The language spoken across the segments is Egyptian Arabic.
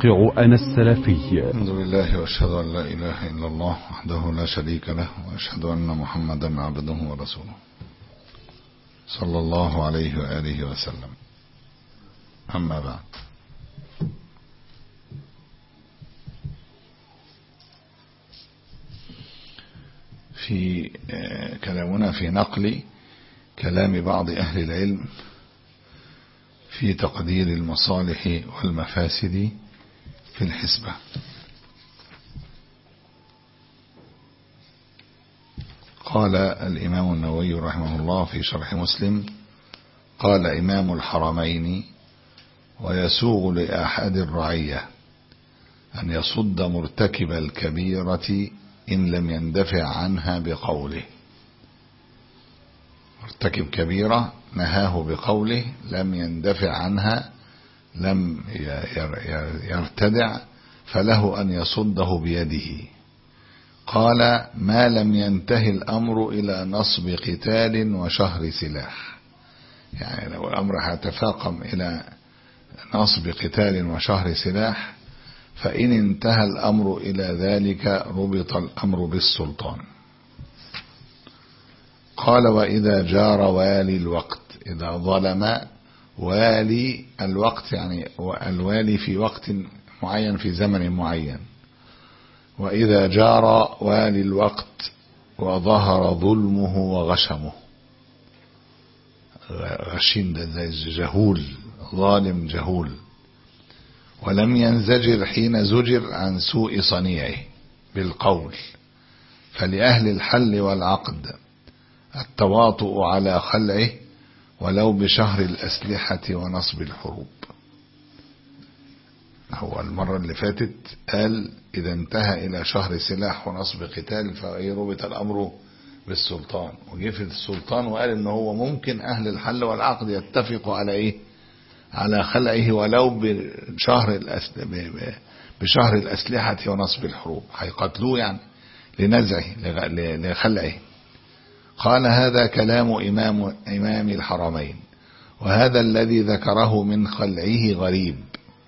موقع أنا السلفي الحمد لله واشهد ان لا اله الا الله وحده لا شريك له واشهد ان محمدا عبده ورسوله صلى الله عليه واله وسلم اما بعد في كلامنا في نقل كلام بعض اهل العلم في تقدير المصالح والمفاسد في الحسبة قال الإمام النووي رحمه الله في شرح مسلم قال إمام الحرمين ويسوغ لأحد الرعية أن يصد مرتكب الكبيرة إن لم يندفع عنها بقوله مرتكب كبيرة نهاه بقوله لم يندفع عنها لم يرتدع فله أن يصده بيده قال ما لم ينتهي الأمر إلى نصب قتال وشهر سلاح يعني لو الأمر هيتفاقم إلى نصب قتال وشهر سلاح فإن انتهى الأمر إلى ذلك ربط الأمر بالسلطان قال وإذا جار والي الوقت إذا ظلم والي الوقت يعني الوالي في وقت معين في زمن معين وإذا جار والي الوقت وظهر ظلمه وغشمه غشيم ده زي جهول ظالم جهول ولم ينزجر حين زجر عن سوء صنيعه بالقول فلأهل الحل والعقد التواطؤ على خلعه ولو بشهر الأسلحة ونصب الحروب هو المرة اللي فاتت قال إذا انتهى إلى شهر سلاح ونصب قتال فيربط الأمر بالسلطان وجه في السلطان وقال إن هو ممكن أهل الحل والعقد يتفقوا على إيه على خلعه ولو بشهر الأسل... بشهر الأسلحة ونصب الحروب هيقتلوه يعني لنزعه لخلعه قال هذا كلام إمام, إمام الحرمين وهذا الذي ذكره من خلعه غريب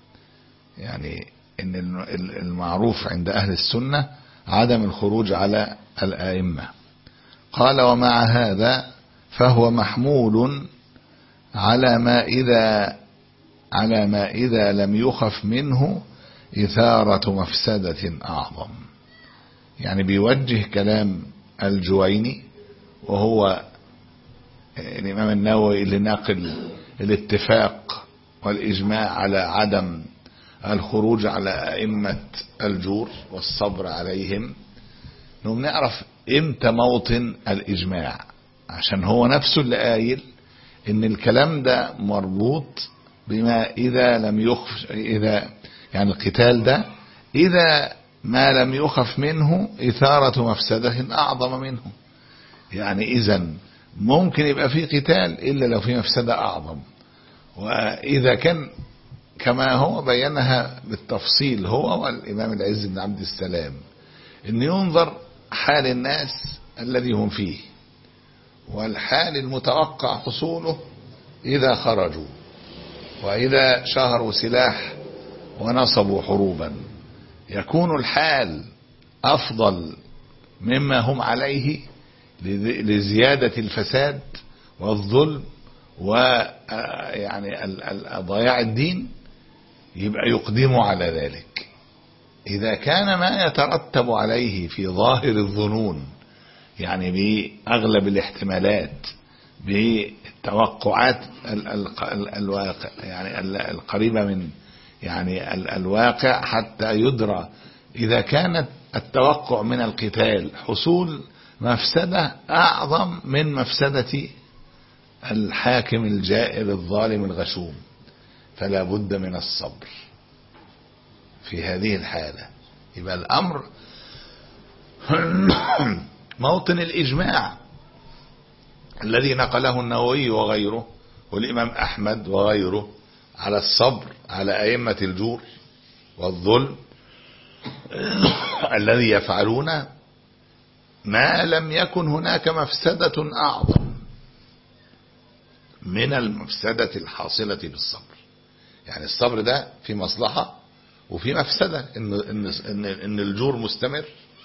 يعني إن المعروف عند أهل السنة عدم الخروج على الآئمة قال ومع هذا فهو محمول على ما إذا على ما إذا لم يخف منه إثارة مفسدة أعظم يعني بيوجه كلام الجويني وهو الإمام النووي لنقل الاتفاق والإجماع على عدم الخروج على أئمة الجور والصبر عليهم نقوم نعرف امتى موطن الإجماع عشان هو نفسه اللي قايل ان الكلام ده مربوط بما إذا لم يخف إذا يعني القتال ده إذا ما لم يخف منه إثارة مفسدة أعظم منه يعني إذا ممكن يبقى في قتال إلا لو في مفسدة أعظم وإذا كان كما هو بينها بالتفصيل هو والإمام العز بن عبد السلام أن ينظر حال الناس الذي هم فيه والحال المتوقع حصوله إذا خرجوا وإذا شهروا سلاح ونصبوا حروبا يكون الحال أفضل مما هم عليه لزيادة الفساد والظلم ويعني ضياع الدين يبقى يقدم على ذلك إذا كان ما يترتب عليه في ظاهر الظنون يعني بأغلب الاحتمالات بالتوقعات الواقع يعني القريبة من يعني الواقع حتى يدرى إذا كانت التوقع من القتال حصول مفسدة أعظم من مفسدة الحاكم الجائر الظالم الغشوم فلا بد من الصبر في هذه الحالة يبقى الأمر موطن الإجماع الذي نقله النووي وغيره والإمام أحمد وغيره على الصبر على أئمة الجور والظلم الذي يفعلون ما لم يكن هناك مفسدة أعظم من المفسدة الحاصلة بالصبر يعني الصبر ده في مصلحة وفي مفسدة إن, إن, إن, إن الجور مستمر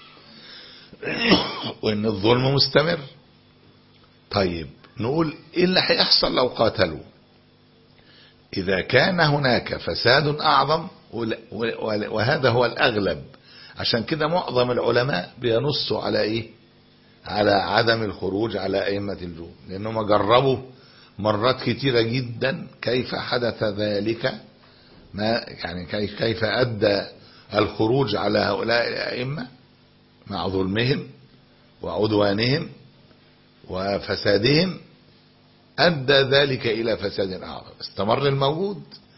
وإن الظلم مستمر طيب نقول إيه اللي هيحصل لو قاتلوا إذا كان هناك فساد أعظم وهذا هو الأغلب عشان كده معظم العلماء بينصوا على إيه على عدم الخروج على أئمة الجور لأنهم جربوا مرات كتيرة جدا كيف حدث ذلك ما يعني كيف كيف أدى الخروج على هؤلاء الأئمة مع ظلمهم وعدوانهم وفسادهم أدى ذلك إلى فساد أعظم استمر الموجود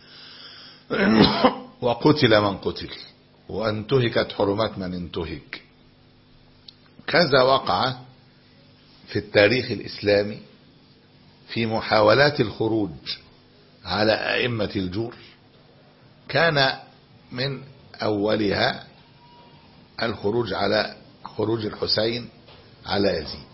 وقتل من قتل وانتهكت حرمات من انتهك كذا وقع في التاريخ الإسلامي في محاولات الخروج على أئمة الجور كان من أولها الخروج على خروج الحسين على يزيد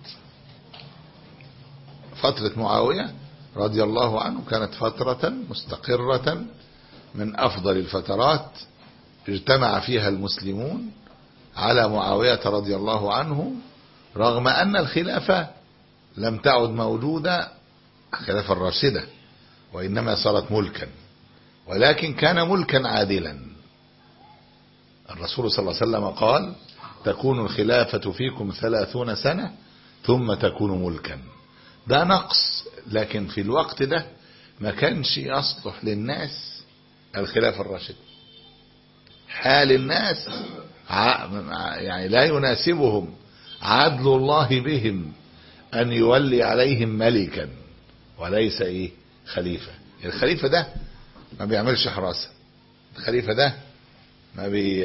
فترة معاوية رضي الله عنه كانت فترة مستقرة من أفضل الفترات اجتمع فيها المسلمون على معاوية رضي الله عنه رغم أن الخلافة لم تعد موجودة الخلافة الراشدة وإنما صارت ملكا ولكن كان ملكا عادلا الرسول صلى الله عليه وسلم قال تكون الخلافة فيكم ثلاثون سنة ثم تكون ملكا ده نقص لكن في الوقت ده ما كانش يصلح للناس الخلافة الراشدة حال الناس يعني لا يناسبهم عدل الله بهم أن يولي عليهم ملكا وليس إيه خليفة الخليفة ده ما بيعملش حراسة الخليفة ده ما بي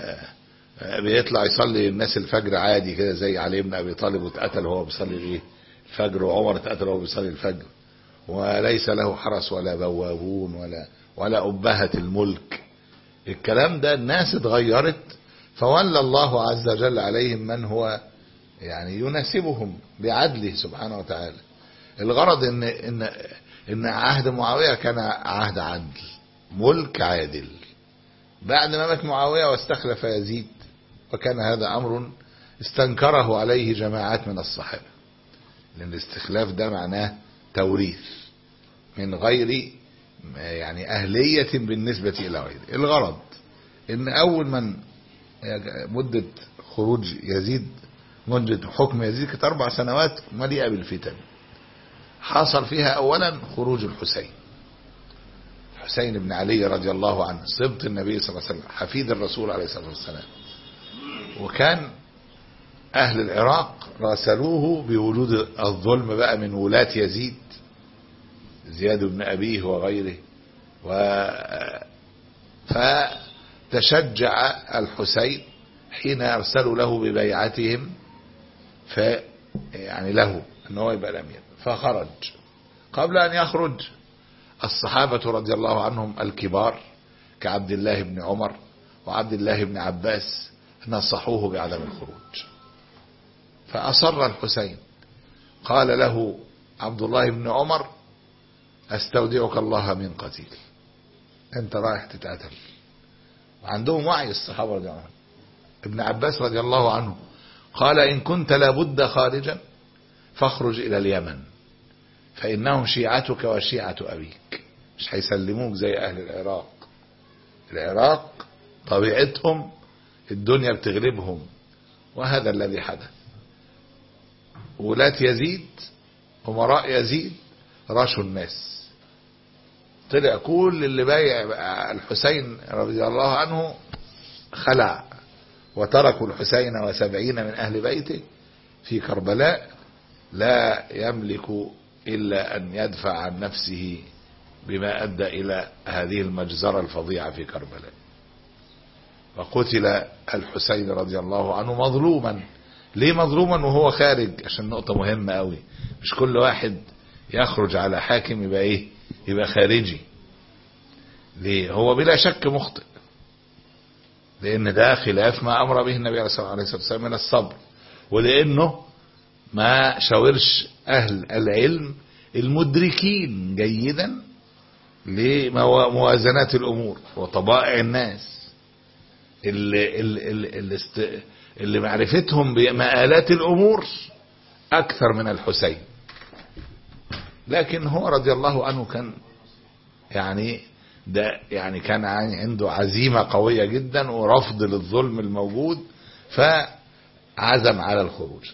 بيطلع يصلي الناس الفجر عادي كده زي علي بن ابي طالب واتقتل وهو بيصلي الايه الفجر وعمر اتقتل وهو بيصلي الفجر وليس له حرس ولا بوابون ولا ولا أبهة الملك الكلام ده الناس اتغيرت فولى الله عز وجل عليهم من هو يعني يناسبهم بعدله سبحانه وتعالى الغرض ان ان ان عهد معاويه كان عهد عدل ملك عادل بعد ما مات معاويه واستخلف يزيد وكان هذا امر استنكره عليه جماعات من الصحابه لان الاستخلاف ده معناه توريث من غير يعني اهليه بالنسبه الى غيره الغرض ان اول من مده خروج يزيد مدة حكم يزيد كانت أربع سنوات مليئة بالفتن حصل فيها أولا خروج الحسين الحسين بن علي رضي الله عنه صبت النبي صلى الله عليه وسلم حفيد الرسول عليه الصلاة والسلام وكان أهل العراق راسلوه بوجود الظلم بقى من ولاة يزيد زياد بن أبيه وغيره و فتشجع الحسين حين أرسلوا له ببيعتهم ف يعني له ان هو يبقى الامير فخرج قبل ان يخرج الصحابة رضي الله عنهم الكبار كعبد الله بن عمر وعبد الله بن عباس نصحوه بعدم الخروج فأصر الحسين قال له عبد الله بن عمر استودعك الله من قتيل انت رايح تتقتل وعندهم وعي الصحابة رضي الله عنهم ابن عباس رضي الله عنه قال إن كنت لابد خارجا فاخرج إلى اليمن فإنهم شيعتك وشيعة أبيك مش هيسلموك زي أهل العراق العراق طبيعتهم الدنيا بتغلبهم وهذا الذي حدث ولاة يزيد أمراء يزيد رشوا الناس طلع كل اللي بايع الحسين رضي الله عنه خلع وتركوا الحسين وسبعين من أهل بيته في كربلاء لا يملك إلا أن يدفع عن نفسه بما أدى إلى هذه المجزرة الفظيعة في كربلاء وقتل الحسين رضي الله عنه مظلوما ليه مظلوما وهو خارج عشان نقطة مهمة قوي مش كل واحد يخرج على حاكم يبقى ايه يبقى خارجي ليه هو بلا شك مخطئ لان ده خلاف ما امر به النبي عليه الصلاه والسلام من الصبر ولانه ما شاورش اهل العلم المدركين جيدا لموازنات الامور وطبائع الناس اللي, اللي, اللي, اللي, است... اللي معرفتهم بمآلات الأمور أكثر من الحسين لكن هو رضي الله عنه كان يعني ده يعني كان عنده عزيمة قوية جدا ورفض للظلم الموجود فعزم على الخروج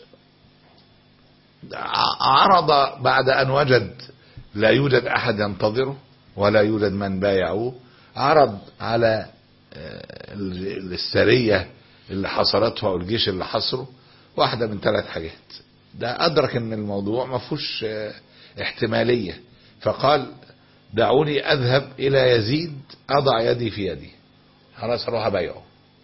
عرض بعد أن وجد لا يوجد أحد ينتظره ولا يوجد من بايعوه عرض على السرية اللي حصرته أو الجيش اللي حصره واحدة من ثلاث حاجات ده أدرك أن الموضوع ما فيهوش احتمالية فقال دعوني أذهب إلى يزيد أضع يدي في يدي خلاص أروح أبايعه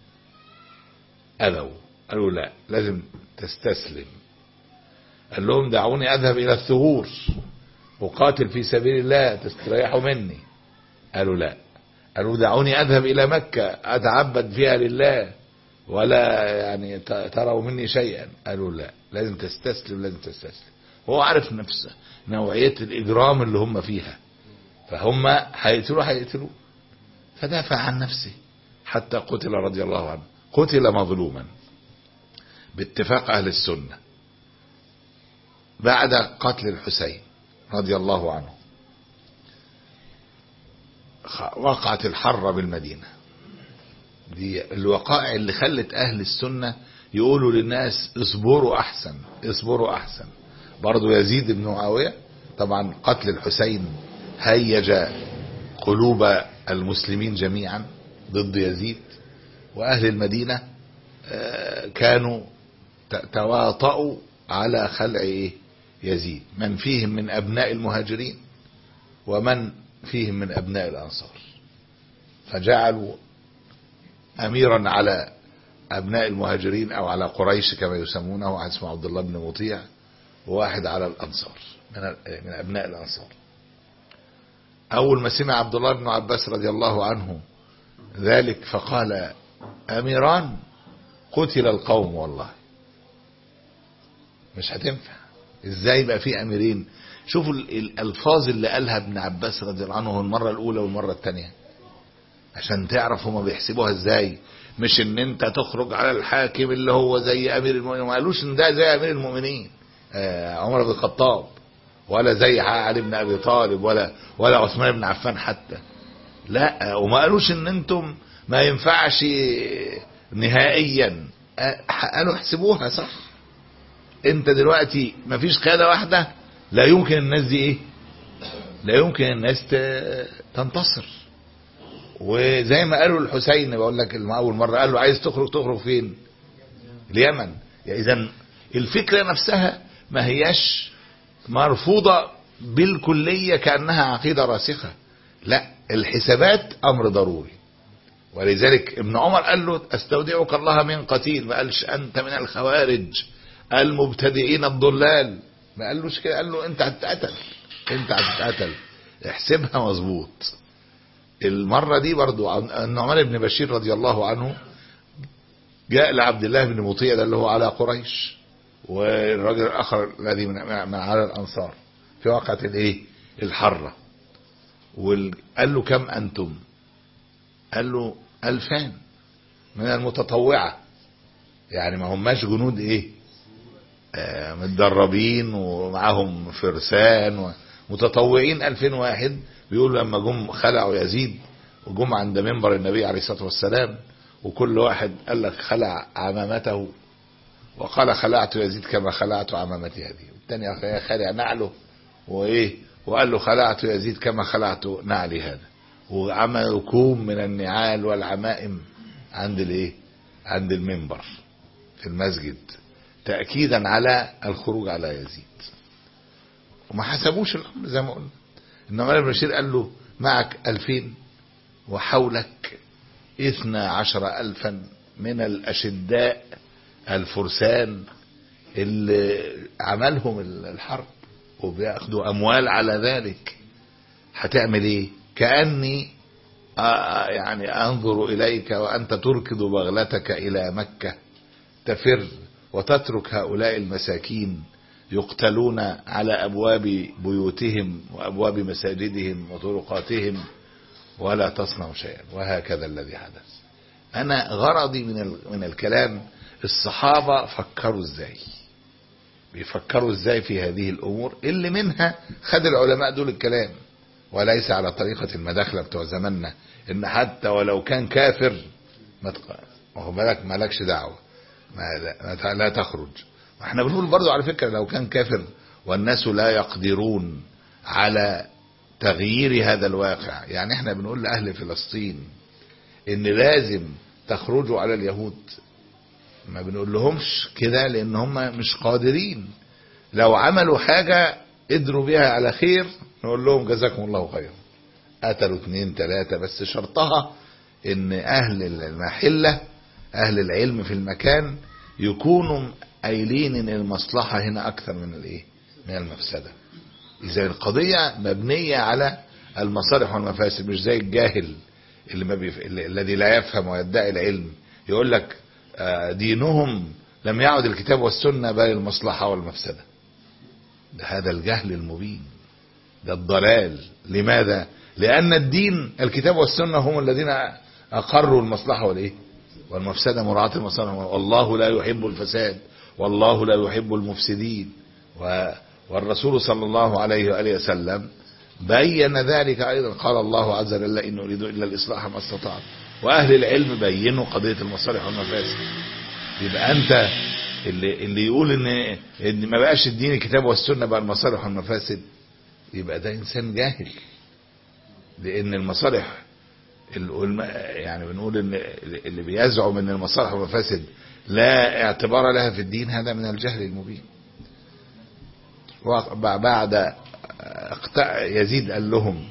أذوا قالوا لا لازم تستسلم قال لهم دعوني أذهب إلى الثغور أقاتل في سبيل الله تستريحوا مني قالوا لا قالوا دعوني أذهب إلى مكة أتعبد فيها لله ولا يعني تروا مني شيئا قالوا لا لازم تستسلم لازم تستسلم هو عارف نفسه نوعية الإجرام اللي هم فيها فهم هيقتلوه هيقتلوه فدافع عن نفسه حتى قتل رضي الله عنه قتل مظلوما باتفاق أهل السنة بعد قتل الحسين رضي الله عنه وقعت الحرة بالمدينة دي الوقائع اللي خلت أهل السنة يقولوا للناس اصبروا أحسن اصبروا أحسن برضو يزيد بن معاوية طبعا قتل الحسين هيج قلوب المسلمين جميعا ضد يزيد وأهل المدينة كانوا تواطؤوا على خلع إيه يزيد من فيهم من أبناء المهاجرين ومن فيهم من أبناء الأنصار فجعلوا أميرا على أبناء المهاجرين أو على قريش كما يسمونه واحد اسمه عبد الله بن مطيع وواحد على الأنصار من من أبناء الأنصار أول ما سمع عبد الله بن عباس رضي الله عنه ذلك فقال أميران قتل القوم والله مش هتنفع ازاي يبقى في اميرين شوفوا الالفاظ اللي قالها ابن عباس رضي الله عنه المره الاولى والمره الثانيه عشان تعرف هما بيحسبوها ازاي مش ان انت تخرج على الحاكم اللي هو زي امير المؤمنين ما قالوش ان ده زي امير المؤمنين آه عمر بن الخطاب ولا زي علي بن ابي طالب ولا ولا عثمان بن عفان حتى لا وما قالوش ان انتم ما ينفعش نهائيا قالوا احسبوها صح انت دلوقتي مفيش قيادة واحدة لا يمكن الناس دي ايه لا يمكن الناس تنتصر وزي ما قالوا الحسين بقول لك اول مرة قال له عايز تخرج تخرج فين اليمن يعني اذا الفكرة نفسها ما هياش مرفوضة بالكلية كأنها عقيدة راسخة لا الحسابات امر ضروري ولذلك ابن عمر قال له استودعك الله من قتيل ما قالش انت من الخوارج المبتدئين الضلال ما قالوش كده قال له انت هتتقتل انت هتتقتل احسبها مظبوط المرة دي برضو النعمان بن بشير رضي الله عنه جاء لعبد الله بن مطيع ده اللي هو على قريش والراجل الاخر الذي من, من على الانصار في وقعة الايه الحرة وقال له كم انتم قال له الفان من المتطوعة يعني ما هماش جنود ايه آه متدربين ومعاهم فرسان ومتطوعين ألفين واحد بيقولوا لما جم خلعوا يزيد وجم عند منبر النبي عليه الصلاة والسلام وكل واحد قال لك خلع عمامته وقال خلعت يزيد كما خلعت عمامتي هذه والثاني خلع نعله وايه وقال له خلعت يزيد كما خلعت نعلي هذا وعملوا كوم من النعال والعمائم عند الايه عند المنبر في المسجد تأكيدا على الخروج على يزيد وما حسبوش الأمر زي ما قلنا النعمان بن بشير قال له معك ألفين وحولك اثنا عشر ألفا من الأشداء الفرسان اللي عملهم الحرب وبياخدوا أموال على ذلك هتعمل ايه كأني يعني أنظر إليك وأنت تركض بغلتك إلى مكة تفر وتترك هؤلاء المساكين يقتلون على أبواب بيوتهم وأبواب مساجدهم وطرقاتهم ولا تصنع شيئا وهكذا الذي حدث انا غرضي من ال- من الكلام الصحابة فكروا ازاي بيفكروا ازاي في هذه الامور اللي منها خد العلماء دول الكلام وليس على طريقة المداخلة بتوع زماننا ان حتى ولو كان كافر ما تق- واخد بالك مالكش دعوة ما لا, ما ت- لا تخرج احنا بنقول برضو على فكرة لو كان كافر والناس لا يقدرون على تغيير هذا الواقع يعني احنا بنقول لأهل فلسطين ان لازم تخرجوا على اليهود ما بنقول لهمش كده لان هم مش قادرين لو عملوا حاجة قدروا بيها على خير نقول لهم جزاكم الله خيرا قتلوا اتنين تلاتة بس شرطها ان اهل المحلة اهل العلم في المكان يكونوا قايلين ان المصلحة هنا اكثر من الايه من المفسدة اذا القضية مبنية على المصالح والمفاسد مش زي الجاهل اللي ما بيف... اللي- الذي لا يفهم ويدعي العلم يقول لك آه، دينهم لم يعد الكتاب والسنة بل المصلحة والمفسدة ده هذا الجهل المبين ده الضلال لماذا لأن الدين الكتاب والسنة هم الذين أقروا المصلحة والإيه والمفسدة مراعاة المصالح والله لا يحب الفساد والله لا يحب المفسدين و والرسول صلى الله عليه وآله وسلم بين ذلك أيضا قال الله عز وجل إن أريد إلا الإصلاح ما استطعت وأهل العلم بينوا قضية المصالح والمفاسد يبقى أنت اللي, اللي يقول إن, إن ما بقاش الدين الكتاب والسنة بقى المصالح والمفاسد يبقى ده إنسان جاهل لأن المصالح ال- يعني بنقول ان اللي بيزعم ان المصالح والمفاسد لا اعتبار لها في الدين هذا من الجهل المبين وبعد اقتع- يزيد قال لهم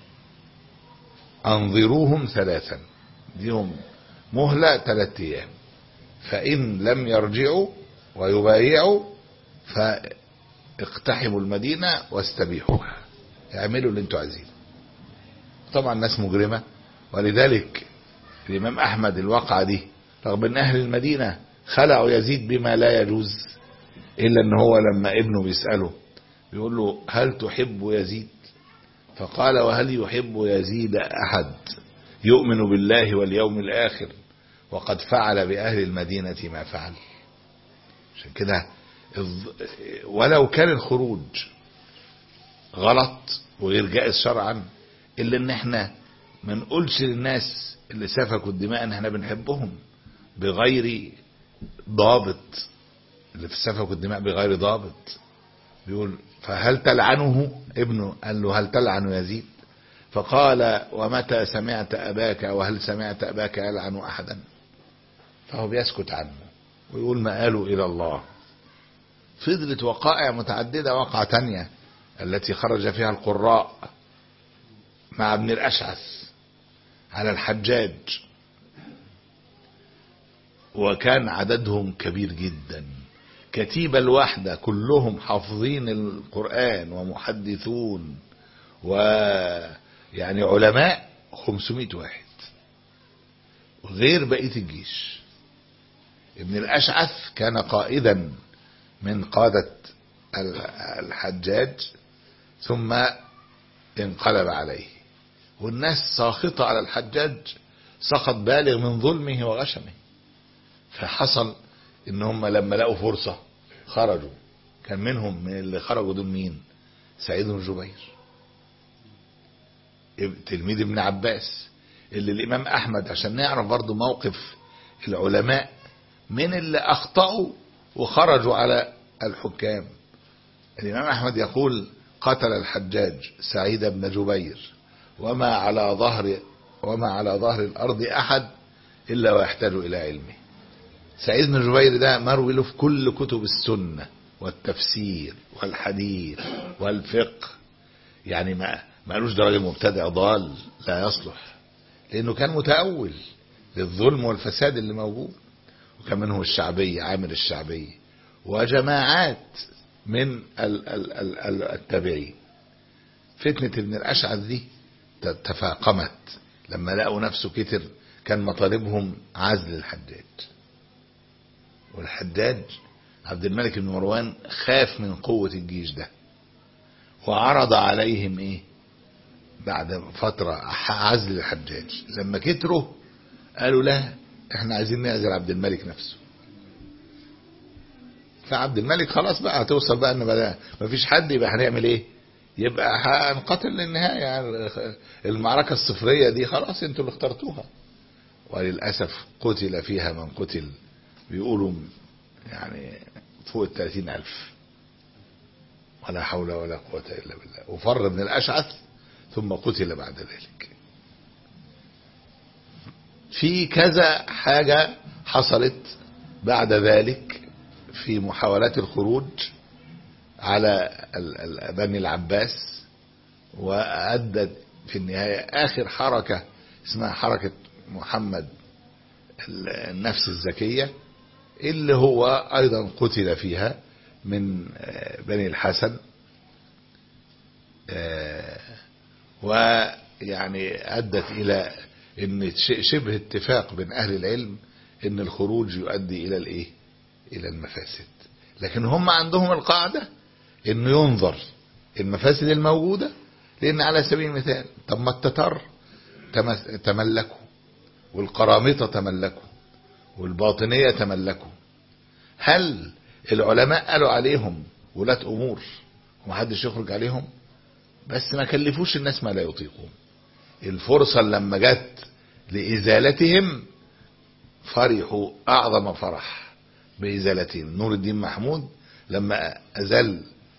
انظروهم ثلاثا ديهم مهلة ثلاثة ايام فان لم يرجعوا ويبايعوا فاقتحموا المدينة واستبيحوها اعملوا اللي انتوا عايزينه طبعا ناس مجرمة ولذلك الإمام أحمد الواقعة دي رغم أن أهل المدينة خلعوا يزيد بما لا يجوز إلا أن هو لما ابنه بيسأله بيقول له هل تحب يزيد فقال وهل يحب يزيد أحد يؤمن بالله واليوم الآخر وقد فعل بأهل المدينة ما فعل عشان كده الظ- ولو كان الخروج غلط وغير جائز شرعا الا ان احنا ما نقولش للناس اللي سفكوا الدماء ان احنا بنحبهم بغير ضابط اللي في سفكوا الدماء بغير ضابط بيقول فهل تلعنه ابنه قال له هل تلعن يزيد فقال ومتى سمعت اباك وهل سمعت اباك يلعن احدا فهو بيسكت عنه ويقول ما قالوا الى الله فضلت وقائع متعددة وقعة تانية التي خرج فيها القراء مع ابن الأشعث على الحجاج وكان عددهم كبير جدا كتيبة الواحدة كلهم حافظين القرآن ومحدثون ويعني علماء 500 واحد غير بقية الجيش ابن الأشعث كان قائدا من قادة الحجاج ثم انقلب عليه والناس ساخطة على الحجاج سخط بالغ من ظلمه وغشمه فحصل ان هم لما لقوا فرصة خرجوا كان منهم من اللي خرجوا دول مين سعيد بن جبير تلميذ ابن عباس اللي الامام احمد عشان نعرف برضو موقف العلماء من اللي اخطأوا وخرجوا على الحكام الامام احمد يقول قتل الحجاج سعيد بن جبير وما على ظهر وما على ظهر الارض احد الا ويحتاج الى علمه سعيد بن جبير ده مروي له في كل كتب السنه والتفسير والحديث والفقه يعني ما ما قالوش ده راجل مبتدع ضال لا يصلح لانه كان متاول للظلم والفساد اللي موجود وكان منهم الشعبي عامر الشعبي وجماعات من ال ال ال ال التابعين فتنة ابن الأشعث دي تفاقمت لما لقوا نفسه كتر كان مطالبهم عزل الحجاج والحجاج عبد الملك بن مروان خاف من قوة الجيش ده وعرض عليهم ايه بعد فترة عزل الحجاج لما كتروا قالوا لا احنا عايزين نعزل عبد الملك نفسه فعبد الملك خلاص بقى هتوصل بقى ان بقى مفيش حد يبقى هنعمل ايه يبقى هنقاتل للنهاية يعني المعركة الصفرية دي خلاص انتوا اللي اخترتوها وللأسف قتل فيها من قتل بيقولوا يعني فوق الثلاثين ألف ولا حول ولا قوة إلا بالله وفر من الأشعث ثم قتل بعد ذلك في كذا حاجة حصلت بعد ذلك في محاولات الخروج على بني العباس وأدت في النهاية آخر حركة اسمها حركة محمد النفس الزكية اللي هو أيضا قتل فيها من بني الحسن ويعني أدت إلى ان شبه اتفاق بين اهل العلم ان الخروج يؤدي الى الايه الى المفاسد لكن هم عندهم القاعدة انه ينظر المفاسد الموجودة لان على سبيل المثال طب ما التتار تملكوا والقرامطة تملكوا والباطنية تملكوا هل العلماء قالوا عليهم ولاة امور ومحدش يخرج عليهم بس ما كلفوش الناس ما لا يطيقون الفرصة لما جت لإزالتهم فرحوا أعظم فرح بإزالتهم نور الدين محمود لما أزال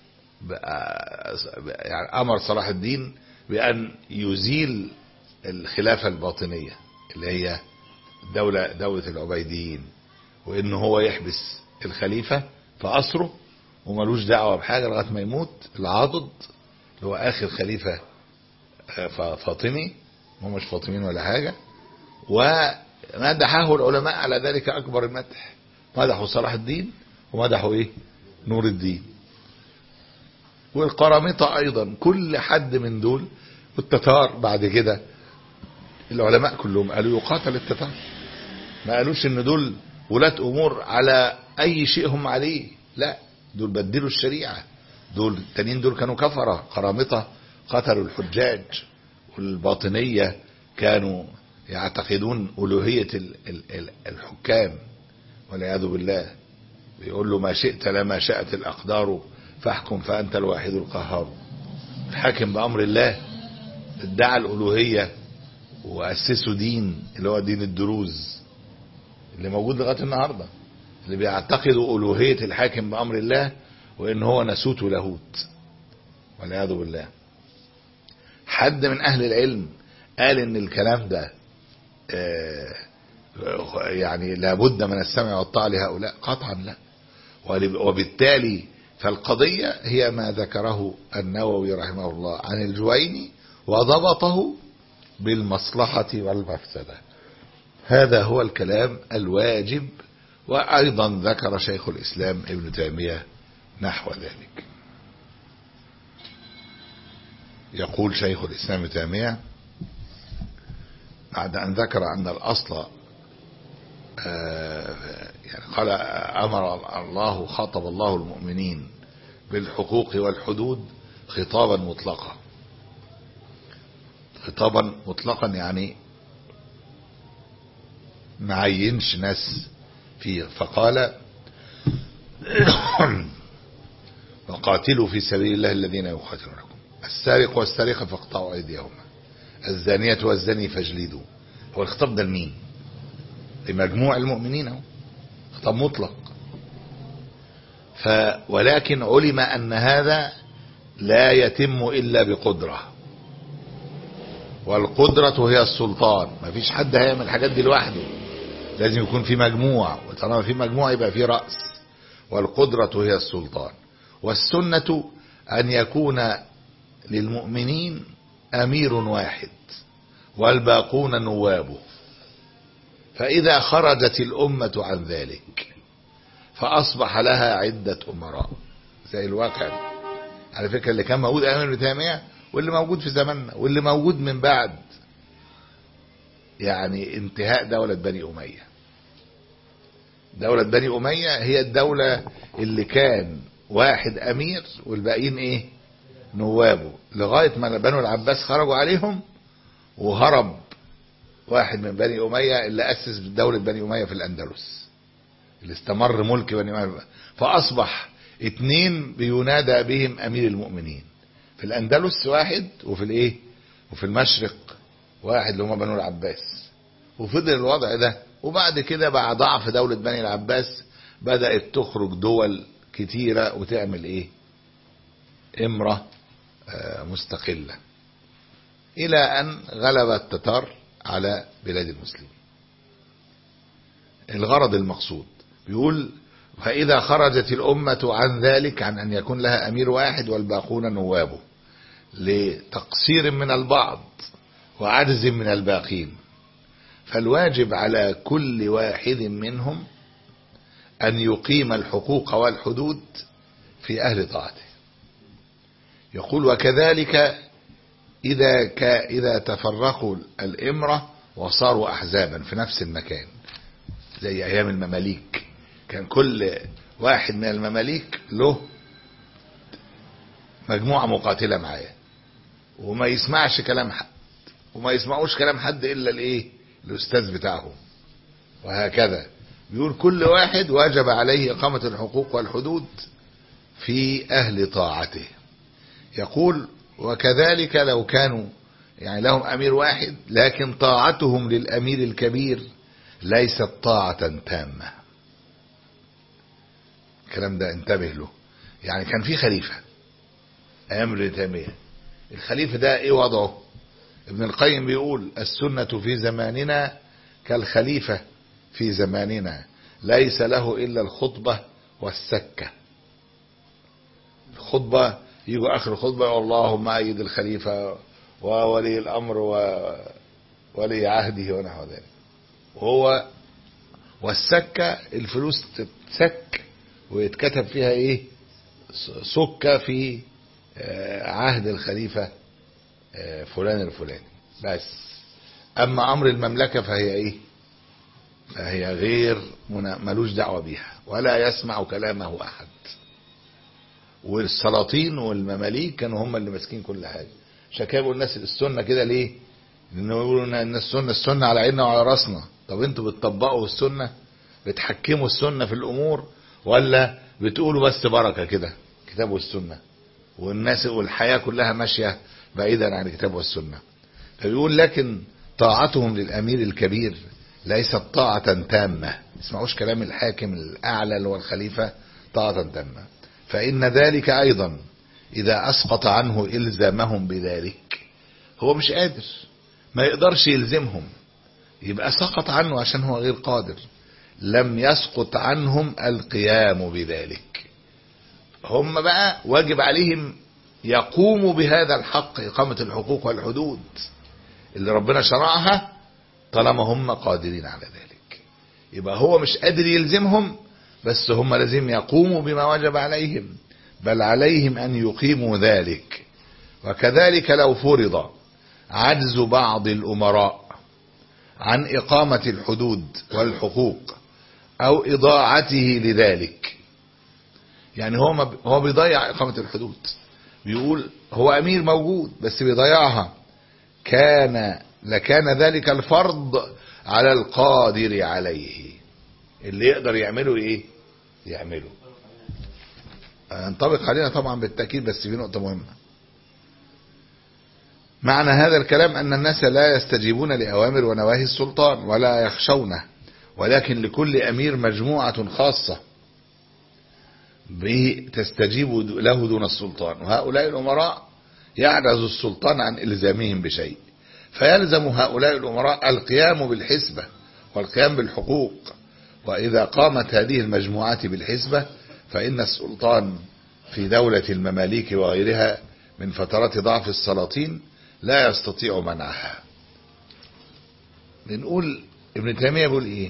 يعني أمر صلاح الدين بأن يزيل الخلافة الباطنية اللي هي دولة دولة العبيديين وإن هو يحبس الخليفة في قصره وملوش دعوة بحاجة لغاية ما يموت العاضد اللي هو آخر خليفة فاطمي هم مش فاطميين ولا حاجة ومدحه العلماء على ذلك أكبر المدح مدحوا صلاح الدين ومدحوا إيه نور الدين والقرامطة أيضا كل حد من دول والتتار بعد كده العلماء كلهم قالوا يقاتل التتار ما قالوش ان دول ولاة امور على اي شيء هم عليه لا دول بدلوا الشريعة دول التانيين دول كانوا كفرة قرامطة قتلوا الحجاج والباطنية كانوا يعتقدون ألوهية الحكام والعياذ بالله بيقول له ما شئت لما شاءت الأقدار فاحكم فأنت الواحد القهار الحاكم بأمر الله ادعى الألوهية وأسسوا دين اللي هو دين الدروز اللي موجود لغاية النهاردة اللي بيعتقدوا ألوهية الحاكم بأمر الله وإن هو نسوت لاهوت والعياذ بالله حد من أهل العلم قال إن الكلام ده يعني لابد من السمع والطاعة لهؤلاء قطعا لا وبالتالي فالقضية هي ما ذكره النووي رحمه الله عن الجويني وضبطه بالمصلحة والمفسدة هذا هو الكلام الواجب وأيضا ذكر شيخ الإسلام ابن تيمية نحو ذلك يقول شيخ الإسلام ابن تيمية بعد أن ذكر أن الأصل يعني قال أمر الله خاطب الله المؤمنين بالحقوق والحدود خطابا مطلقا خطابا مطلقا يعني ما عينش ناس فيه فقال وقاتلوا في سبيل الله الذين يقاتلونكم السارق والسارقة فاقطعوا أيديهما الزانية والزاني فاجلدوا هو الخطاب ده لمين لمجموع المؤمنين اهو خطاب مطلق ف ولكن علم أن هذا لا يتم إلا بقدرة والقدرة هي السلطان ما فيش حد هيعمل الحاجات دي لوحده لازم يكون في مجموع وطالما في مجموع يبقى في رأس والقدرة هي السلطان والسنة أن يكون للمؤمنين أمير واحد والباقون نوابه فإذا خرجت الأمة عن ذلك فأصبح لها عدة أمراء زي الواقع على فكرة اللي كان موجود أيام ابن تيمية واللي موجود في زماننا واللي موجود من بعد يعني انتهاء دولة بني أمية دولة بني أمية هي الدولة اللي كان واحد أمير والباقيين إيه نوابه لغاية ما بنو العباس خرجوا عليهم وهرب واحد من بني أمية اللي أسس دولة بني أمية في الأندلس اللي استمر ملك بني أمية فأصبح اتنين بينادى بهم أمير المؤمنين في الأندلس واحد وفي الإيه وفي المشرق واحد اللي هم بنو العباس وفضل الوضع ده وبعد كده بعد ضعف دولة بني العباس بدأت تخرج دول كتيرة وتعمل ايه امرة آه، مستقلة الى ان غلب التتار على بلاد المسلمين الغرض المقصود بيقول فإذا خرجت الأمة عن ذلك عن أن يكون لها أمير واحد والباقون نوابه لتقصير من البعض وعجز من الباقين فالواجب على كل واحد منهم أن يقيم الحقوق والحدود في أهل طاعته يقول وكذلك إذا, ك إذا تفرقوا الإمرة وصاروا أحزابا في نفس المكان زي أيام المماليك كان كل واحد من المماليك له مجموعة مقاتلة معاه وما يسمعش كلام حد وما يسمعوش كلام حد إلا الإيه الأستاذ بتاعهم وهكذا بيقول كل واحد وجب عليه إقامة الحقوق والحدود في أهل طاعته يقول وكذلك لو كانوا يعني لهم أمير واحد لكن طاعتهم للأمير الكبير ليست طاعة تامة الكلام ده انتبه له يعني كان في خليفة أمر تامية الخليفة ده ايه وضعه ابن القيم بيقول السنة في زماننا كالخليفة في زماننا ليس له إلا الخطبة والسكة الخطبة يجوا آخر الخطبة يقول اللهم أيد الخليفة وولي الأمر وولي عهده ونحو ذلك وهو والسكة الفلوس تتسك ويتكتب فيها ايه سكة في عهد الخليفة فلان الفلاني بس اما امر المملكة فهي ايه فهي غير ملوش دعوة بيها ولا يسمع كلامه احد والسلاطين والمماليك كانوا هم اللي ماسكين كل حاجة عشان كده بيقول الناس السنة كده ليه لانه يقولوا ان السنة السنة على عيننا وعلى راسنا طب انتوا بتطبقوا السنة بتحكموا السنة في الامور ولا بتقولوا بس بركة كده كتاب والسنة والناس والحياة كلها ماشية بعيدا عن الكتاب والسنة فبيقول لكن طاعتهم للأمير الكبير ليست طاعة تامة ما يسمعوش كلام الحاكم الأعلى اللي هو الخليفة طاعة تامة فإن ذلك أيضا إذا أسقط عنه إلزامهم بذلك هو مش قادر ما يقدرش يلزمهم يبقى سقط عنه عشان هو غير قادر لم يسقط عنهم القيام بذلك هم بقى واجب عليهم يقوموا بهذا الحق إقامة الحقوق والحدود اللي ربنا شرعها طالما هم قادرين على ذلك يبقى هو مش قادر يلزمهم بس هم لازم يقوموا بما وجب عليهم بل عليهم أن يقيموا ذلك وكذلك لو فرض عجز بعض الأمراء عن إقامة الحدود والحقوق أو إضاعته لذلك يعني هو ما هو بيضيع إقامة الحدود بيقول هو أمير موجود بس بيضيعها كان لكان ذلك الفرض على القادر عليه اللي يقدر يعمله ايه يعمله ينطبق علينا طبعا بالتأكيد بس في نقطة مهمة معنى هذا الكلام أن الناس لا يستجيبون لأوامر ونواهي السلطان ولا يخشونه ولكن لكل أمير مجموعة خاصة به تستجيب له دون السلطان وهؤلاء الأمراء يعجز السلطان عن إلزامهم بشيء فيلزم هؤلاء الأمراء القيام بالحسبة والقيام بالحقوق وإذا قامت هذه المجموعات بالحسبة فإن السلطان في دولة المماليك وغيرها من فترات ضعف السلاطين لا يستطيع منعها بنقول ابن تيمية بيقول ايه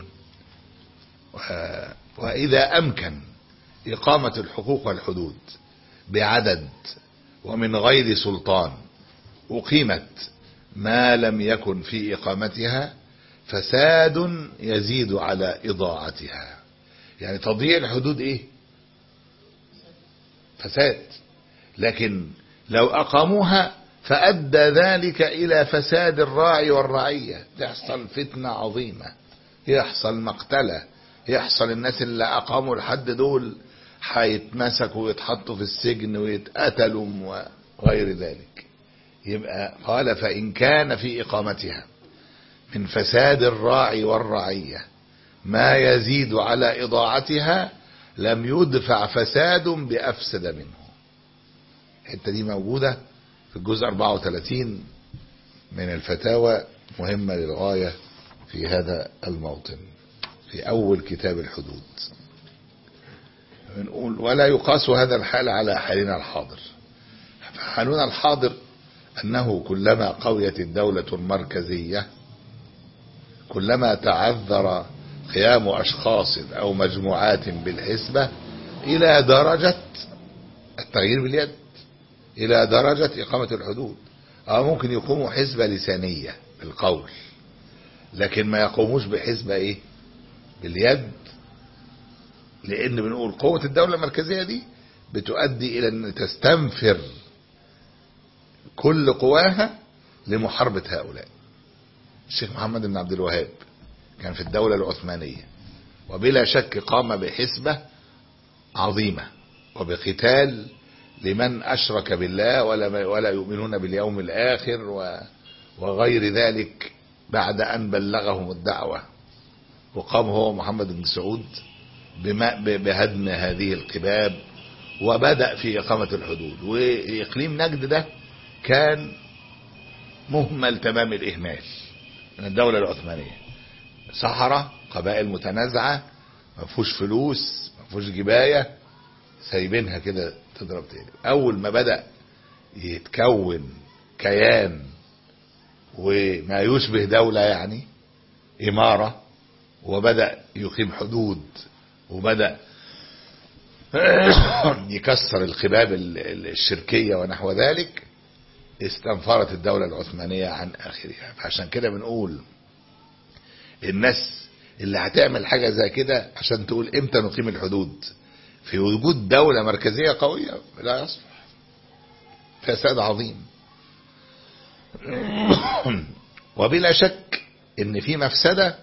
وإذا أمكن إقامة الحقوق والحدود بعدد ومن غير سلطان أقيمت ما لم يكن في إقامتها فساد يزيد على إضاعتها يعني تضييع الحدود إيه فساد لكن لو أقاموها فأدى ذلك إلى فساد الراعي والرعية تحصل فتنة عظيمة يحصل مقتلة يحصل الناس اللي أقاموا الحد دول هيتمسكوا ويتحطوا في السجن ويتقتلوا وغير ذلك يبقى قال فإن كان في إقامتها من فساد الراعي والرعية ما يزيد على إضاعتها لم يدفع فساد بأفسد منه الحتة دي موجودة في الجزء 34 من الفتاوى مهمة للغاية في هذا الموطن في أول كتاب الحدود بنقول ولا يقاس هذا الحال على حالنا الحاضر فحالنا الحاضر أنه كلما قويت الدولة المركزية كلما تعذر قيام أشخاص أو مجموعات بالحسبة إلى درجة التغيير باليد إلى درجة إقامة الحدود أو ممكن يقوموا حسبة لسانية بالقول لكن ما يقوموش بحسبة إيه باليد لأن بنقول قوة الدولة المركزية دي بتؤدي إلى أن تستنفر كل قواها لمحاربة هؤلاء الشيخ محمد بن عبد الوهاب كان في الدولة العثمانية وبلا شك قام بحسبة عظيمة وبقتال لمن أشرك بالله ولا, ولا يؤمنون باليوم الآخر وغير ذلك بعد أن بلغهم الدعوة وقام هو محمد بن سعود بهدم هذه القباب وبدأ في إقامة الحدود وإقليم نجد ده كان مهمل تمام الإهمال من الدولة العثمانية صحراء قبائل متنازعة ما فيهوش فلوس ما فيهوش جباية سايبينها كده تضرب تاني أول ما بدأ يتكون كيان وما يشبه دولة يعني إمارة وبدأ يقيم حدود وبدأ يكسر القباب الشركية ونحو ذلك استنفرت الدولة العثمانية عن آخرها فعشان كده بنقول الناس اللي هتعمل حاجة زي كده عشان تقول امتى نقيم الحدود في وجود دولة مركزية قوية لا يصلح فساد عظيم وبلا شك ان في مفسدة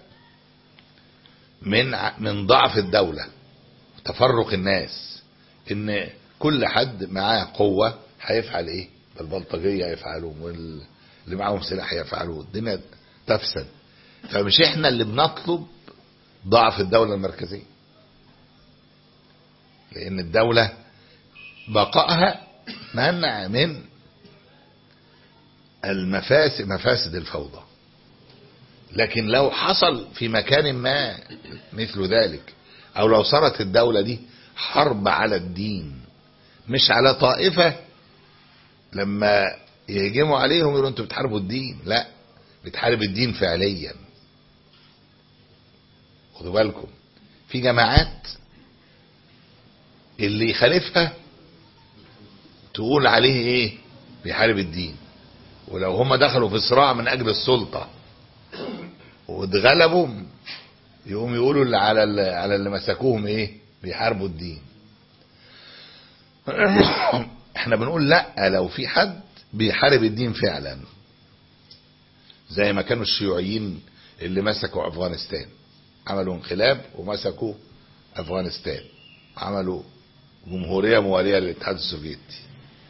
من من ضعف الدولة تفرق الناس ان كل حد معاه قوة هيفعل ايه البلطجية يفعلوا واللي معاهم سلاح يفعلوا الدنيا تفسد فمش احنا اللي بنطلب ضعف الدولة المركزية لان الدولة بقائها منع من المفاسد مفاسد الفوضى لكن لو حصل في مكان ما مثل ذلك او لو صارت الدولة دي حرب على الدين مش على طائفة لما يهجموا عليهم يقولوا انتوا بتحاربوا الدين لا بتحارب الدين فعليا خدوا بالكم في جماعات اللي يخالفها تقول عليه ايه بيحارب الدين ولو هم دخلوا في صراع من اجل السلطة واتغلبوا يقوم يقولوا اللي على اللي على اللي مسكوهم ايه بيحاربوا الدين احنا بنقول لا لو في حد بيحارب الدين فعلا زي ما كانوا الشيوعيين اللي مسكوا افغانستان عملوا انقلاب ومسكوا افغانستان عملوا جمهورية موالية للاتحاد السوفيتي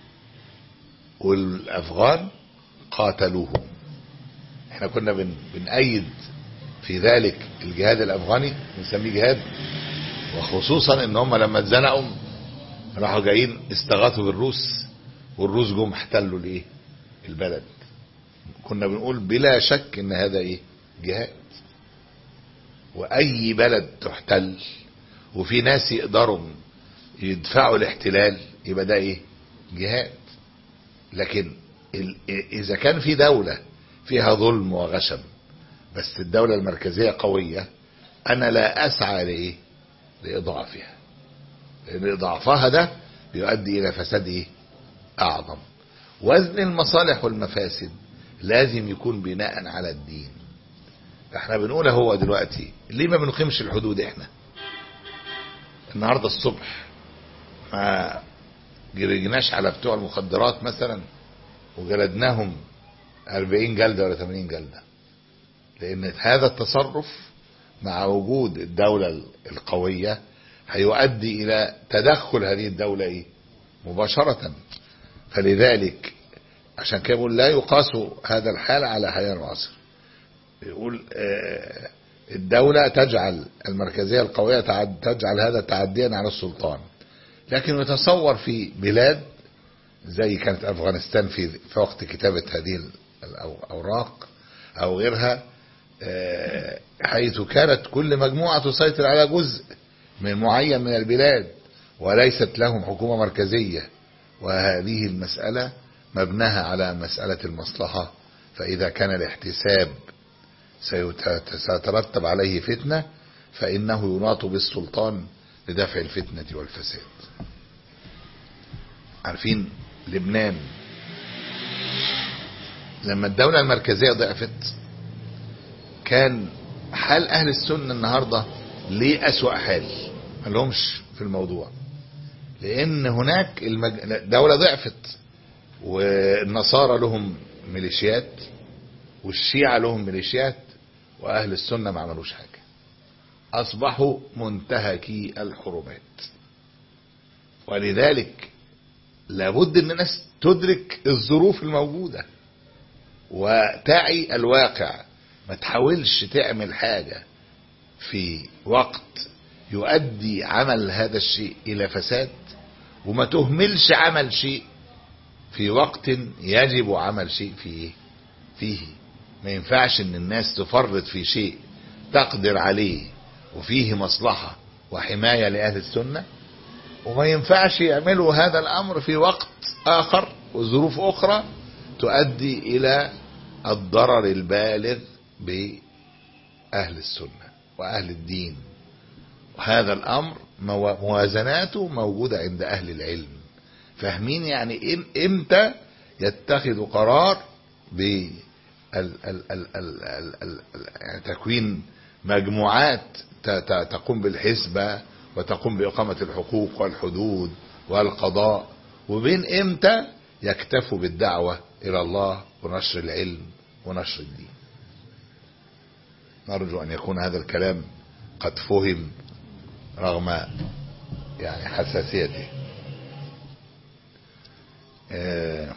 والافغان قاتلوهم احنا كنا بن بنأيد في ذلك الجهاد الافغاني بنسميه جهاد وخصوصا ان هم لما اتزنقوا راحوا جايين استغاثوا بالروس والروس جم احتلوا الايه البلد كنا بنقول بلا شك ان هذا ايه جهاد واي بلد تحتل وفي ناس يقدروا يدفعوا الاحتلال يبقى ده ايه جهاد لكن اذا كان في دولة فيها ظلم وغشم بس الدولة المركزية قوية انا لا اسعى لايه لاضعافها لان اضعافها ده بيؤدي الى فساد ايه اعظم وزن المصالح والمفاسد لازم يكون بناء على الدين احنا بنقول هو دلوقتي ليه ما بنقيمش الحدود احنا النهاردة الصبح ما جرجناش على بتوع المخدرات مثلا وجلدناهم 40 جلدة ولا 80 جلدة لأن هذا التصرف مع وجود الدولة القوية هيؤدي إلى تدخل هذه الدولة إيه؟ مباشرة فلذلك عشان كده بيقول لا يقاس هذا الحال على حياة العصر يقول آه، الدولة تجعل المركزية القوية تعد- تجعل هذا تعديا على السلطان لكن يتصور في بلاد زي كانت أفغانستان في في وقت كتابة هذه الأوراق أو غيرها آه، حيث كانت كل مجموعة تسيطر على جزء من معين من البلاد وليست لهم حكومة مركزية وهذه المسألة مبناها على مسألة المصلحة فإذا كان الاحتساب سيت- سيترتب عليه فتنة فإنه يناط بالسلطان لدفع الفتنة والفساد عارفين لبنان لما الدولة المركزية ضعفت كان حال أهل السنة النهاردة ليه أسوأ حال ما لهمش في الموضوع لأن هناك المج... الدولة ضعفت والنصارى لهم ميليشيات والشيعة لهم ميليشيات وأهل السنة ما عملوش حاجة أصبحوا منتهكي الحرمات ولذلك لابد ان الناس تدرك الظروف الموجودة وتعي الواقع ما تحاولش تعمل حاجة في وقت يؤدي عمل هذا الشيء الى فساد وما تهملش عمل شيء في وقت يجب عمل شيء فيه فيه ما ينفعش ان الناس تفرط في شيء تقدر عليه وفيه مصلحة وحماية لأهل السنة وما ينفعش يعملوا هذا الأمر في وقت آخر وظروف أخرى تؤدي إلى الضرر البالغ بأهل السنة وأهل الدين وهذا الأمر مو- موازناته موجودة عند أهل العلم فاهمين يعني إم- إمتى يتخذ قرار ب ال- ال- ال- ال- ال- ال- يعني تكوين مجموعات ت- ت- تقوم بالحسبة وتقوم بإقامة الحقوق والحدود والقضاء وبين إمتى يكتفوا بالدعوة إلى الله ونشر العلم ونشر الدين نرجو أن يكون هذا الكلام قد فهم رغم يعني حساسيته آه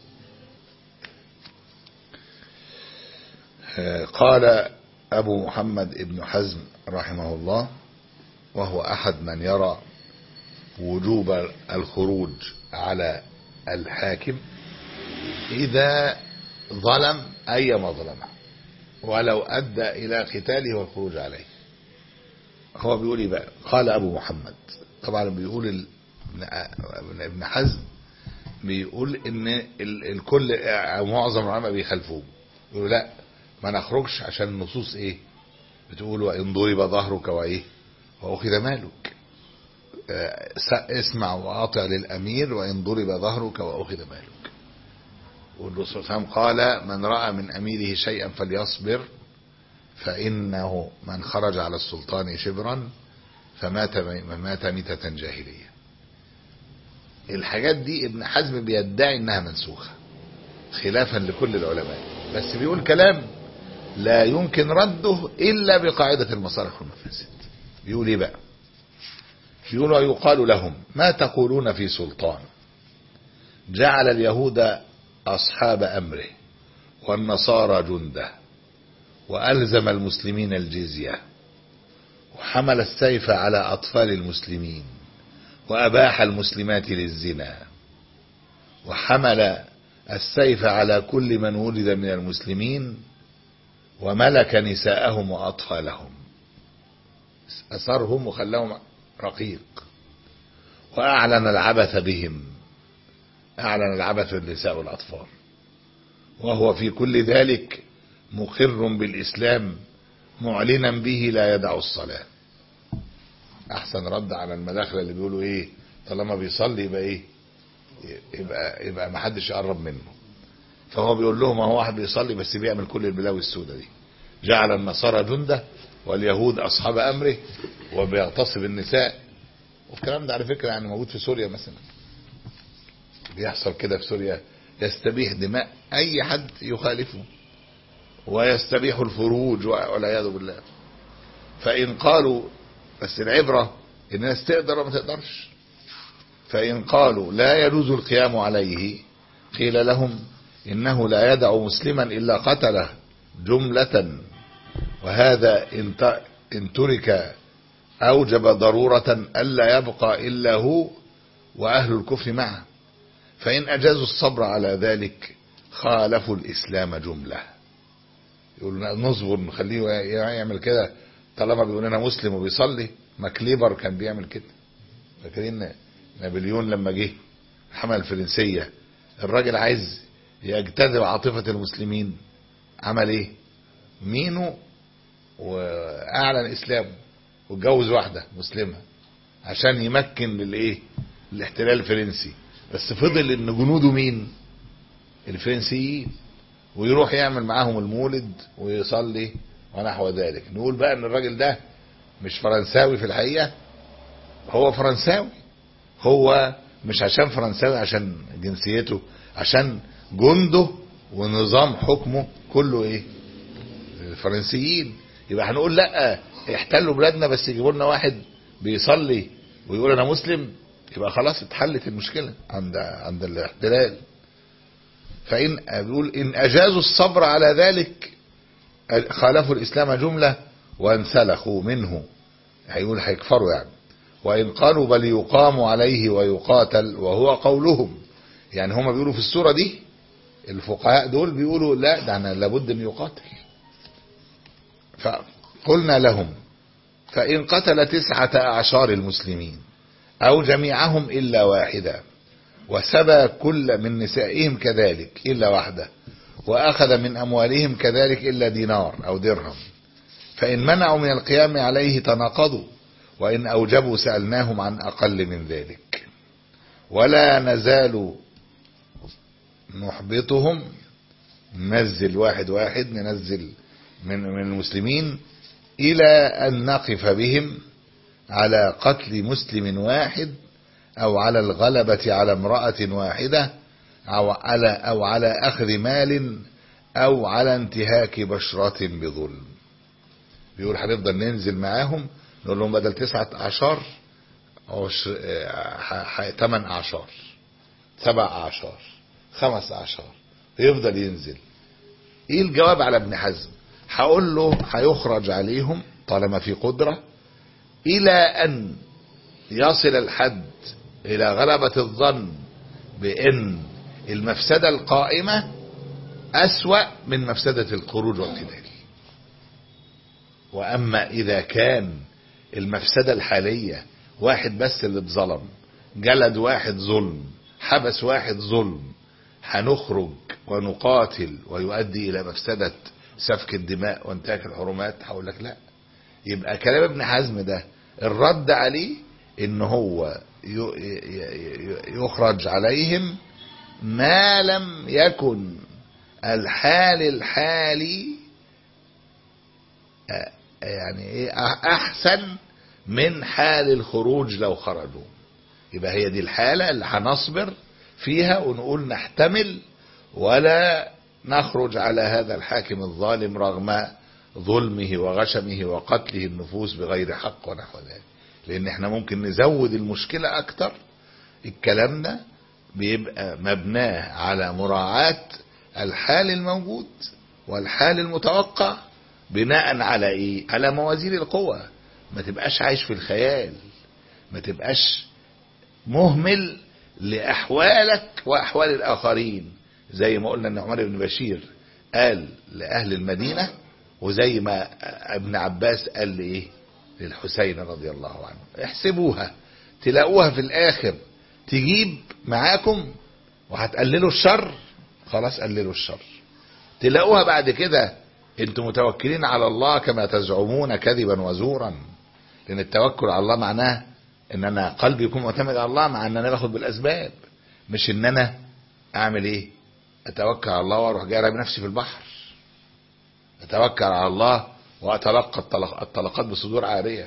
آه قال أبو محمد ابن حزم رحمه الله وهو أحد من يرى وجوب الخروج على الحاكم إذا ظلم أي مظلمة ولو أدى إلى قتاله والخروج عليه هو بيقول إيه بقى قال أبو محمد طبعا بيقول ال- ابن ابن حزم بيقول ان ال- الكل أو معظم العلماء بيخالفوه يقولوا لا ما نخرجش عشان النصوص ايه بتقول وان ضرب ظهرك وايه واخذ مالك آه، س- اسمع واطع للامير وان ضرب ظهرك واخذ مالك والرسول صلى الله عليه وسلم قال من راى من اميره شيئا فليصبر فانه من خرج على السلطان شبرا فمات مات ميتة جاهلية الحاجات دي ابن حزم بيدعي انها منسوخة خلافا لكل العلماء بس بيقول كلام لا يمكن رده الا بقاعدة المصالح والمفاسد بيقول ايه بقى بيقول ويقال لهم ما تقولون في سلطان جعل اليهود اصحاب امره والنصارى جنده والزم المسلمين الجزيه وحمل السيف على أطفال المسلمين وأباح المسلمات للزنا وحمل السيف على كل من ولد من المسلمين وملك نساءهم وأطفالهم أسرهم وخلاهم رقيق وأعلن العبث بهم أعلن العبث بالنساء والأطفال وهو في كل ذلك مقر بالإسلام معلنا به لا يدع الصلاة احسن رد على المداخل اللي بيقولوا ايه طالما بيصلي يبقى ايه يبقى يبقى ما حدش يقرب منه فهو بيقول لهم هو واحد بيصلي بس بيعمل كل البلاوي السوداء دي جعل النصارى جنده واليهود اصحاب امره وبيغتصب النساء والكلام ده على فكره يعني موجود في سوريا مثلا بيحصل كده في سوريا يستبيح دماء اي حد يخالفه ويستبيح الفروج والعياذ بالله فان قالوا بس العبرة الناس تقدر وما تقدرش فإن قالوا لا يجوز القيام عليه قيل لهم إنه لا يدع مسلما إلا قتله جملة وهذا إن ترك أوجب ضرورة ألا يبقى إلا هو وأهل الكفر معه فإن أجازوا الصبر على ذلك خالفوا الإسلام جملة يقول نصبر نخليه يعمل كده طالما بيقول لنا مسلم وبيصلي ماكليبر كان بيعمل كده فاكرين نابليون لما جه حمل الفرنسية الراجل عايز يجتذب عاطفة المسلمين عمل ايه مينو واعلن اسلامه واتجوز واحدة مسلمة عشان يمكن للايه الاحتلال الفرنسي بس فضل ان جنوده مين الفرنسيين ويروح يعمل معاهم المولد ويصلي ونحو ذلك نقول بقى ان الراجل ده مش فرنساوي في الحقيقة هو فرنساوي هو مش عشان فرنساوي عشان جنسيته عشان جنده ونظام حكمه كله ايه الفرنسيين يبقى هنقول لا احتلوا بلادنا بس يجيبوا لنا واحد بيصلي ويقول انا مسلم يبقى خلاص اتحلت المشكلة عند عند الاحتلال فإن بيقول إن أجازوا الصبر على ذلك خالفوا الإسلام جملة وانسلخوا منه هيقول هيكفروا يعني وإن قالوا بل يقام عليه ويقاتل وهو قولهم يعني هما بيقولوا في السورة دي الفقهاء دول بيقولوا لا ده أنا لابد أن يقاتل فقلنا لهم فإن قتل تسعة أعشار المسلمين أو جميعهم إلا واحدا وسبى كل من نسائهم كذلك إلا واحدة وأخذ من أموالهم كذلك إلا دينار أو درهم فإن منعوا من القيام عليه تناقضوا وإن أوجبوا سألناهم عن أقل من ذلك ولا نزال نحبطهم ننزل واحد واحد ننزل من من المسلمين إلى أن نقف بهم على قتل مسلم واحد أو على الغلبة على امرأة واحدة أو على أو على أخذ مال أو على انتهاك بشرة بظلم بيقول هنفضل ننزل معاهم نقول لهم بدل تسعة أعشار أو ثمان أعشار سبع أعشار خمس أعشار يفضل ينزل إيه الجواب على ابن حزم هقول له هيخرج عليهم طالما في قدرة إلى أن يصل الحد إلى غلبة الظن بأن المفسدة القائمة أسوأ من مفسدة الخروج والقتال وأما إذا كان المفسدة الحالية واحد بس اللي اتظلم جلد واحد ظلم حبس واحد ظلم هنخرج ونقاتل ويؤدي إلى مفسدة سفك الدماء وانتهاك الحرمات هقول لك لا يبقى كلام ابن حزم ده الرد عليه ان هو يخرج عليهم ما لم يكن الحال الحالي يعني ايه احسن من حال الخروج لو خرجوا يبقى هي دي الحالة اللي هنصبر فيها ونقول نحتمل ولا نخرج على هذا الحاكم الظالم رغم ظلمه وغشمه وقتله النفوس بغير حق ونحو ذلك لان احنا ممكن نزود المشكلة اكتر الكلام ده بيبقى مبناه على مراعاة الحال الموجود والحال المتوقع بناء على ايه على موازين القوى ما تبقاش عايش في الخيال ما تبقاش مهمل لأحوالك وأحوال الآخرين زي ما قلنا ان عمر بن بشير قال لأهل المدينة وزي ما ابن عباس قال لإيه للحسين رضي الله عنه احسبوها تلاقوها في الآخر تجيب معاكم وهتقللوا الشر خلاص قللوا الشر تلاقوها بعد كده انتم متوكلين على الله كما تزعمون كذبا وزورا لان التوكل على الله معناه ان انا قلبي يكون معتمد على الله مع ان انا باخد بالاسباب مش ان انا اعمل ايه اتوكل على الله واروح جاي رامي نفسي في البحر اتوكل على الله واتلقى الطلق الطلقات بصدور عاريه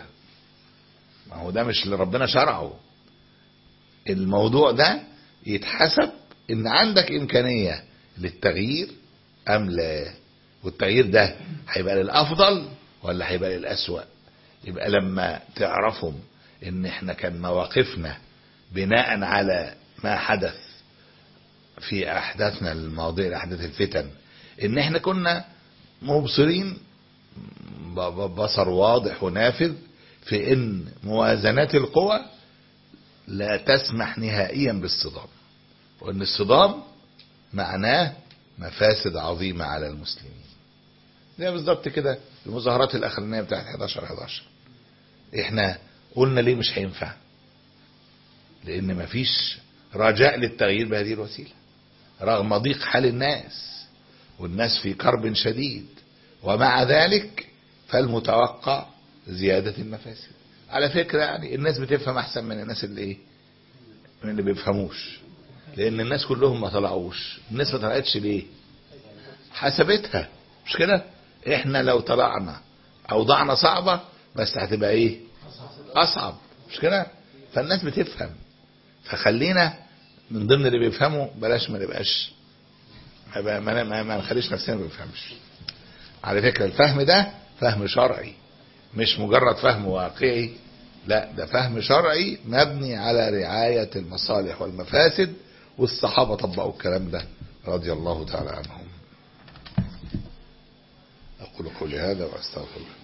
ما هو ده مش اللي ربنا شرعه الموضوع ده يتحسب ان عندك امكانية للتغيير ام لا والتغيير ده هيبقى للافضل ولا هيبقى للاسوأ يبقى لما تعرفهم ان احنا كان مواقفنا بناء على ما حدث في احداثنا الماضيه احداث الفتن ان احنا كنا مبصرين ب- ب- بصر واضح ونافذ في ان موازنات القوى لا تسمح نهائيا بالصدام وان الصدام معناه مفاسد عظيمة على المسلمين زي بالظبط كده المظاهرات الاخرانية بتاعت 11 11 احنا قلنا ليه مش هينفع لان مفيش رجاء للتغيير بهذه الوسيلة رغم ضيق حال الناس والناس في كرب شديد ومع ذلك فالمتوقع زيادة المفاسد على فكرة يعني الناس بتفهم أحسن من الناس اللي إيه من اللي بيفهموش لأن الناس كلهم ما طلعوش الناس ما طلعتش ليه حسبتها مش كده إحنا لو طلعنا أوضاعنا صعبة بس هتبقى إيه أصعب مش كده فالناس بتفهم فخلينا من ضمن اللي بيفهموا بلاش ما نبقاش ما, يبقى- ما, ما, ما نخليش نفسنا ما بنفهمش على فكرة الفهم ده فهم شرعي مش مجرد فهم واقعي لا ده فهم شرعي مبني على رعاية المصالح والمفاسد والصحابة طبقوا الكلام ده رضي الله تعالى عنهم أقول قولي هذا وأستغفر الله